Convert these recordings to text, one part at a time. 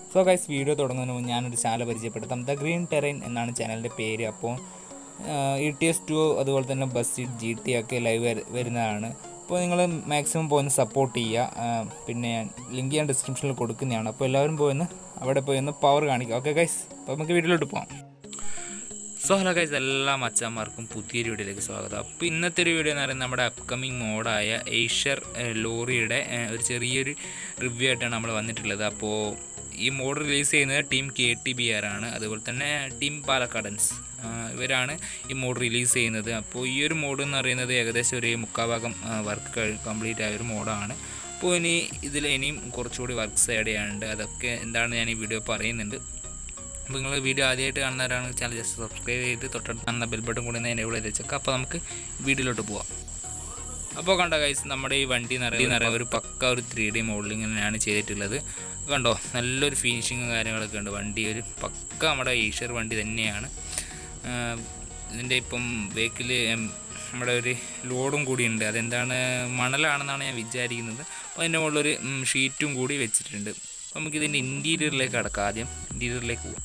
so guys video തുടങ്ങുന്നതിന് മുമ്പ് ഞാനൊരു ചാനൽ പരിചയപ്പെടുത്താം ദ ഗ്രീൻ ടെറൈൻ എന്നാണ് ചാനലിൻ്റെ പേര് അപ്പോൾ ഇ ടി എസ് ടു അതുപോലെ തന്നെ ബസ് ജി ടി ഒക്കെ ലൈവ് വരുന്നതാണ് അപ്പോൾ നിങ്ങൾ മാക്സിമം പോയി സപ്പോർട്ട് ചെയ്യുക ആ, പിന്നെ ലിങ്ക് ഞാൻ ഡിസ്ക്രിപ്ഷനിൽ കൊടുക്കുന്നതാണ് അപ്പോൾ എല്ലാവരും പോയിന്ന് അവിടെ പോയി ഒന്ന് പവർ കാണിക്കുക ഓക്കെ ഗൈസ് അപ്പോൾ നമുക്ക് വീഡിയോയിലോട്ട് പോകാം സോ ഹലോ ഗൈസ് എല്ലാ മച്ചാന്മാർക്കും പുതിയൊരു വീഡിയോയിലേക്ക് സ്വാഗതം അപ്പോൾ ഇന്നത്തെ ഒരു വീഡിയോ എന്ന് പറയുന്നത് നമ്മുടെ അപ്കമിങ് മോഡായ ഏഷ്യർ ലോറിയുടെ ഏഹ്, ഒരു ചെറിയൊരു റിവ്യൂ ആയിട്ടാണ് നമ്മൾ വന്നിട്ടുള്ളത് അപ്പോൾ ഈ മോഡ് റിലീസ് ചെയ്യുന്നത് team K T B R ആണ് അതുപോലെ തന്നെ ടീം പാലക്കാടൻസ് ഇവരാണ് ഈ മോഡ് റിലീസ് ചെയ്യുന്നത് അപ്പോൾ ഈ ഒരു മോഡ് എന്ന് പറയുന്നത് ഏകദേശം ഒരു മുക്കാഭാഗം വർക്ക് കംപ്ലീറ്റ് ആയ ഒരു മോഡാണ് അപ്പോൾ ഇനി ഇതിൽ ഇനിയും കുറച്ചുകൂടി വർക്ക്സ് ആഡ് ചെയ്യാനുണ്ട് അതൊക്കെ എന്താണ് ഞാൻ ഈ വീഡിയോ പറയുന്നുണ്ട് അപ്പോൾ നിങ്ങൾ വീഡിയോ ആദ്യമായിട്ട് കാണുന്നവരാണെങ്കിൽ ചാനൽ ജസ്റ്റ് സബ്സ്ക്രൈബ് ചെയ്ത് തൊട്ടടുത്ത് കാണുന്ന ബെൽ ബട്ടൺ കൂടി എന്നെ ഇവിടെ വെച്ചേക്കാം അപ്പോൾ നമുക്ക് വീഡിയോയിലോട്ട് പോവാം അപ്പോൾ കണ്ടോ ഗൈസ് നമ്മുടെ ഈ വണ്ടി നിറയെ ഒരു പക്ക ഒരു ത്രീ ഡി മോഡലിംഗ് തന്നെയാണ് ചെയ്തിട്ടുള്ളത് കണ്ടോ നല്ലൊരു ഫിനിഷിങ്ങും കാര്യങ്ങളൊക്കെ ഉണ്ട് വണ്ടി ഒരു പക്ക നമ്മുടെ ഈഷർ വണ്ടി തന്നെയാണ് ആഹ് ഇതിൻ്റെ ഇപ്പം ബേക്കിൽ നമ്മുടെ ഒരു ലോഡും കൂടി ഉണ്ട് അതെന്താണ് മണലാണെന്നാണ് ഞാൻ വിചാരിക്കുന്നത് അപ്പോൾ അതിൻ്റെ മുകളിലൊരു ഉം, ഷീറ്റും കൂടി വെച്ചിട്ടുണ്ട് അപ്പോൾ നമുക്കിതിൻ്റെ ഇൻറ്റീരിയറിലേക്ക് കടക്കാം ആദ്യം ഇൻറ്റീരിയറിലേക്ക് പോകാം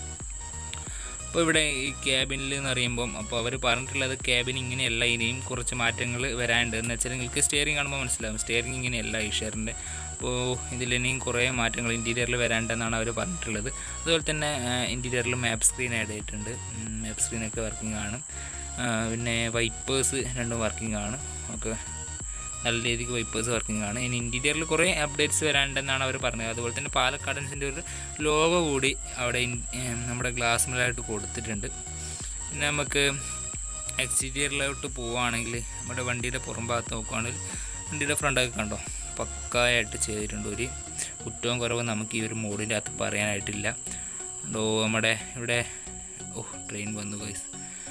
അപ്പോൾ ഇവിടെ ഈ ക്യാബിനിൽ എന്ന് പറയുമ്പം അപ്പോൾ അവർ പറഞ്ഞിട്ടുള്ളത് ക്യാബിൻ ഇങ്ങനെയല്ല ഇനിയും കുറച്ച് മാറ്റങ്ങൾ വരാനുണ്ട് എന്ന് വെച്ചാൽ നിങ്ങൾക്ക് സ്റ്റിയറിംഗ് കാണുമ്പോൾ മനസ്സിലാവും സ്റ്റിയറിംഗ് ഇങ്ങനെയല്ല ഈഷറിൻ്റെ അപ്പോൾ ഇതിൽ ഇനിയും കുറേ മാറ്റങ്ങൾ ഇൻറ്റീരിയറിൽ വരാണ്ടെന്നാണ് അവർ പറഞ്ഞിട്ടുള്ളത് അതുപോലെ തന്നെ ഇൻറ്റീരിയറിൽ മാപ്പ് സ്ക്രീൻ ആഡ് ചെയ്തിട്ടുണ്ട് മാപ്പ് സ്ക്രീനൊക്കെ വർക്കിംഗ് ആണ് ആ, പിന്നെ വൈപ്പേഴ്സ് രണ്ടും വർക്കിംഗ് ആണ് ഓക്കെ നല്ല രീതിക്ക് വൈപ്പേഴ്സ് വർക്കിംഗ് ആണ് ഇനി ഇൻറ്റീരിയറിൽ കുറേ അപ്ഡേറ്റ്സ് വരാണ്ടെന്നാണ് അവർ പറഞ്ഞത് അതുപോലെ തന്നെ പാലക്കാടൻസിൻ്റെ ഒരു ലോഗോ കൂടി അവിടെ ഇൻ- ഏം, നമ്മുടെ ഗ്ലാസ് മേലായിട്ട് കൊടുത്തിട്ടുണ്ട് പിന്നെ നമുക്ക് എക്സ്റ്റീരിയറിലോട്ട് പോവുകയാണെങ്കിൽ നമ്മുടെ വണ്ടിയുടെ പുറം ഭാഗത്ത് നോക്കുകയാണെങ്കിൽ വണ്ടിയുടെ ഫ്രണ്ടൊക്കെ കണ്ടോ പക്കായിട്ട് ചെയ്തിട്ടുണ്ട് ഒരു കുറ്റവും കുറവും നമുക്ക് ഈ ഒരു മോഡിൻ്റെ അകത്ത് പറയാനായിട്ടില്ല ഉണ്ടോ നമ്മുടെ ഇവിടെ ഓ ട്രെയിൻ വന്നു ഗൈസ്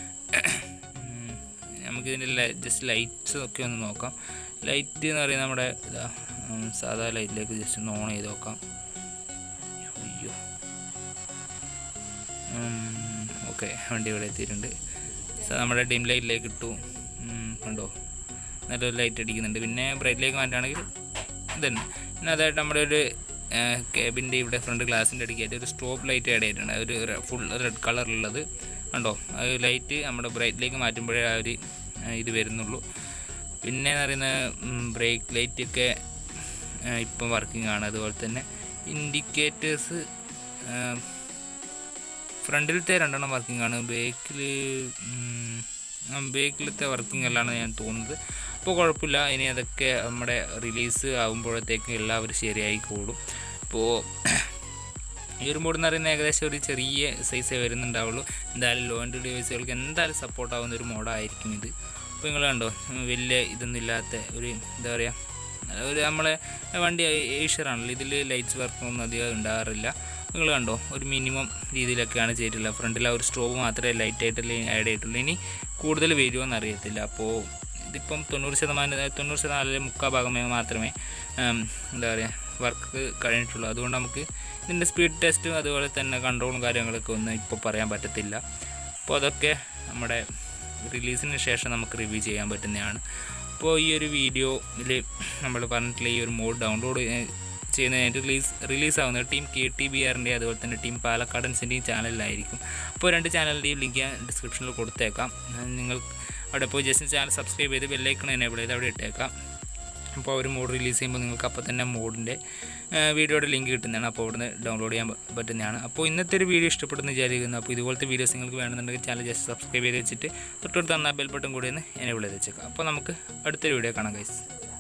നമുക്കിതിൻ്റെ ജസ്റ്റ് ലൈറ്റ്സ് ഒക്കെ ഒന്ന് നോക്കാം ലൈറ്റ് എന്ന് പറയുന്നത് നമ്മുടെ ഇതാ ഉം, സാധാ ലൈറ്റിലേക്ക് ജസ്റ്റ് ഒന്ന് ഓൺ ചെയ്ത് നോക്കാം അയ്യോ ഓക്കെ വണ്ടി ഇവിടെ എത്തിയിട്ടുണ്ട് സോ നമ്മുടെ ഡിം ലൈറ്റിലേക്ക് ഇട്ടു ഉം, കണ്ടോ നല്ലൊരു ലൈറ്റ് അടിക്കുന്നുണ്ട് പിന്നെ ബ്രൈറ്റിലേക്ക് മാറ്റുകയാണെങ്കിൽ ഇതന്നെ പിന്നെ അതായിട്ട് നമ്മുടെ ഒരു കേബിൻ്റെ ഇവിടെ ഫ്രണ്ട് ഗ്ലാസിൻ്റെ അടിക്കായിട്ട് ഒരു സ്റ്റോപ്പ് ലൈറ്റ് ആഡ് ചെയ്തിട്ടുണ്ട് ഒരു ഫുൾ റെഡ് കളറുള്ളത് കണ്ടോ ആ ഒരു ലൈറ്റ് നമ്മുടെ ബ്രൈറ്റിലേക്ക് മാറ്റുമ്പോഴേ ആ ഒരു ആ, ഇത് വരുന്നുള്ളൂ പിന്നെ എന്ന് പറയുന്നത് ബ്രേക്ക് ലൈറ്റൊക്കെ ഇപ്പം വർക്കിംഗ് ആണ് അതുപോലെ തന്നെ ഇൻഡിക്കേറ്റേഴ്സ് ഫ്രണ്ടിലത്തെ രണ്ടെണ്ണം വർക്കിംഗ് ആണ് ബേക്കിൽ ബേക്കിലത്തെ വർക്കിംഗ് അല്ലാണ് ഞാൻ തോന്നുന്നത് അപ്പോൾ കുഴപ്പമില്ല ഇനി അതൊക്കെ നമ്മുടെ റിലീസ് ആകുമ്പോഴത്തേക്കും എല്ലാവരും ശരിയായിക്കോളും അപ്പോൾ ഈ ഒരു മോഡ് എന്ന് പറയുന്നത് ഏകദേശം ഒരു ചെറിയ സൈസേ വരുന്നുണ്ടാവുള്ളൂ എന്തായാലും ലോ ആൻഡ് ഡിവൈസുകൾക്ക് എന്തായാലും സപ്പോർട്ട് ആവുന്ന ഒരു മോഡായിരിക്കും ഇത് അപ്പോൾ നിങ്ങൾ കണ്ടോ ഉം, വലിയ ഇതൊന്നും ഇല്ലാത്ത ഒരു എന്താ പറയുക ഒരു നമ്മളെ വണ്ടി ഏഷ്യറാണല്ലോ ഇതിൽ ലൈറ്റ്സ് വർക്കൊന്നും അധികം ഉണ്ടാകാറില്ല നിങ്ങൾ കണ്ടോ ഒരു മിനിമം രീതിയിലൊക്കെയാണ് ചെയ്തിട്ടുള്ളത് ഫ്രണ്ടിൽ ആ ഒരു സ്ട്രോബ് മാത്രമേ ലൈറ്റായിട്ട് ആഡ് ചെയ്തിട്ടുള്ളൂ ഇനി കൂടുതൽ വരുമോ എന്നറിയത്തില്ല അപ്പോൾ ഇതിപ്പം തൊണ്ണൂറ് ശതമാനം തൊണ്ണൂറ് ശതമാനം അല്ലെങ്കിൽ മുക്കാൽ ഭാഗമേ മാത്രമേ ഉം, എന്താ പറയുക വർക്ക് കഴിഞ്ഞിട്ടുള്ളൂ അതുകൊണ്ട് നമുക്ക് ഇതിൻ്റെ സ്പീഡ് ടെസ്റ്റും അതുപോലെ തന്നെ കൺട്രോളും കാര്യങ്ങളൊക്കെ ഒന്നും ഇപ്പോൾ പറയാൻ പറ്റത്തില്ല അപ്പോൾ അതൊക്കെ നമ്മുടെ റിലീസിന് ശേഷം നമുക്ക് റിവ്യൂ ചെയ്യാൻ പറ്റുന്നതാണ് അപ്പോൾ ഈ ഒരു വീഡിയോയിൽ നമ്മൾ പറഞ്ഞിട്ടുള്ള ഈ ഒരു മോഡ് ഡൗൺലോഡ് ചെയ്യുന്നതിനായിട്ട് റിലീസ് റിലീസ് ആവുന്നത് ടീം കെ ടി ബി ആറിൻ്റെ അതുപോലെ തന്നെ ടീം പാലക്കാടൻസിൻ്റെയും ചാനലിലായിരിക്കും അപ്പോൾ രണ്ട് ചാനലിൻ്റെയും ലിങ്ക് ഞാൻ ഡിസ്ക്രിപ്ഷനിൽ കൊടുത്തേക്കാം അത് നിങ്ങൾ അവിടെ പോയി ജസ്റ്റ് ചാനൽ സബ്സ്ക്രൈബ് ചെയ്ത് ബെല്ലൈക്കൺ എനേബിൾ ചെയ്ത് അവിടെ ഇട്ടേക്കാം അപ്പോൾ ഒരു മോഡ് റിലീസ് ചെയ്യുമ്പോൾ നിങ്ങൾക്ക് അപ്പോൾ തന്നെ മോഡിൻ്റെ വീഡിയോയുടെ ലിങ്ക് കിട്ടുന്നതാണ് അപ്പോൾ അവിടുന്ന് ഡൗൺലോഡ് ചെയ്യാൻ പ- പറ്റുന്നതാണ് അപ്പോൾ ഇന്നത്തെ ഒരു വീഡിയോ ഇഷ്ടപ്പെടുന്ന വിചാരിക്കുന്നു അപ്പോൾ ഇതുപോലത്തെ വീഡിയോസ് നിങ്ങൾക്ക് വേണമെന്നുണ്ടെങ്കിൽ ചാനൽ ജസ്റ്റ് സബ്സ്ക്രൈബ് ചെയ്ത് വെച്ചിട്ട് തൊട്ടടുത്ത് തന്ന ബെൽ ബട്ടൺ കൂടി ഒന്ന് എനേബിൾ ചെയ്ത് വെച്ചേക്കാം അപ്പോൾ നമുക്ക് അടുത്തൊരു വീഡിയോ കാണാം ഗൈസ്